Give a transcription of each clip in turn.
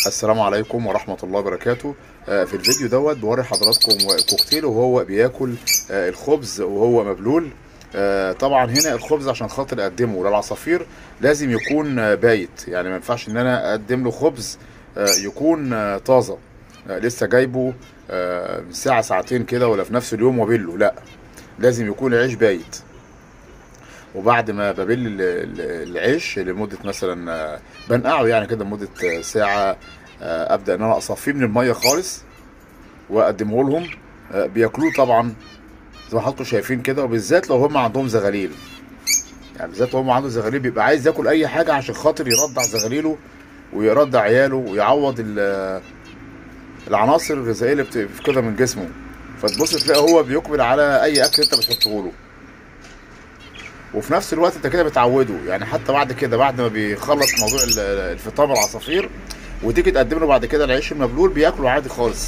السلام عليكم ورحمة الله وبركاته آه، في الفيديو دوت بوري حضراتكم كوكتيل وهو بياكل آه، الخبز وهو مبلول آه، طبعا هنا الخبز عشان خاطر اقدمه للعصافير لازم يكون آه، بايت يعني ما ينفعش ان انا اقدم له خبز آه، يكون آه، طازة آه، لسه جايبه آه، من ساعة ساعتين كده ولا في نفس اليوم وبله لا لازم يكون العيش بايت وبعد ما ببل ال- ال- العيش لمدة مثلا آه، بنقعه يعني كده لمدة آه، ساعة آه، ابدا ان انا اصفيه من الميه خالص واقدمه لهم آه، بياكلوه طبعا زي ما حضراتكم شايفين كده وبالذات لو هم عندهم زغاليل يعني بالذات لو هم عنده زغاليل بيبقى عايز ياكل اي حاجه عشان خاطر يرضع زغاليله ويرضع عياله ويعوض ال- العناصر الغذائيه اللي بتفقدها من جسمه فتبص تلاقي هو بيقبل على اي اكل انت بتحطه له وفي نفس الوقت انت كده بتعوده يعني حتى بعد كده بعد ما بيخلص موضوع ال- الفطام العصافير وتيجي تقدم له بعد كده العيش المبلول بياكله عادي خالص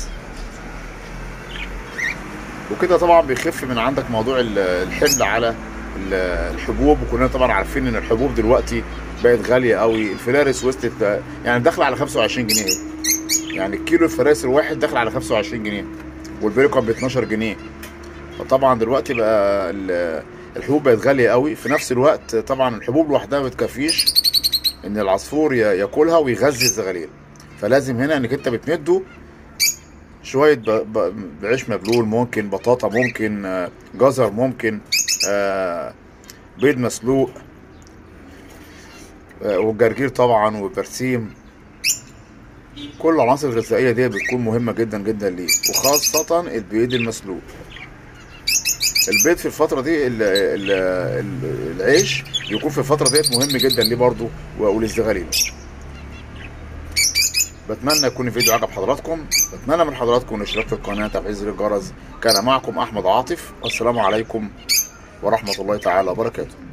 وكده طبعا بيخف من عندك موضوع ال- الحمل على ال- الحبوب وكلنا طبعا عارفين ان الحبوب دلوقتي بقت غاليه قوي الفلارس وصلت يعني داخله على 25 جنيه يعني الكيلو الفلارس الواحد داخل على 25 جنيه والبيرو ب 12 جنيه فطبعا دلوقتي بقى ال- الحبوب بقت غاليه قوي في نفس الوقت طبعا الحبوب لوحدها ما بتكفيش ان العصفور ي- ياكلها ويغذي الزغاليل فلازم هنا انك انت بتمده شويه ب- ب- بعيش مبلول ممكن بطاطا ممكن آه، جزر ممكن آه، بيض مسلوق آه، والجرجير طبعا والبرسيم كل العناصر الغذائيه دي بتكون مهمه جدا جدا ليه وخاصه البيض المسلوق البيض في الفترة دي ال ال ال العيش بيكون في الفترة ديت مهم جدا ليه برضه وللزغاليل بتمنى يكون الفيديو عجب حضراتكم بتمنى من حضراتكم الاشتراك في القناة تفعيل زر الجرس كان معكم احمد عاطف والسلام عليكم ورحمة الله تعالى وبركاته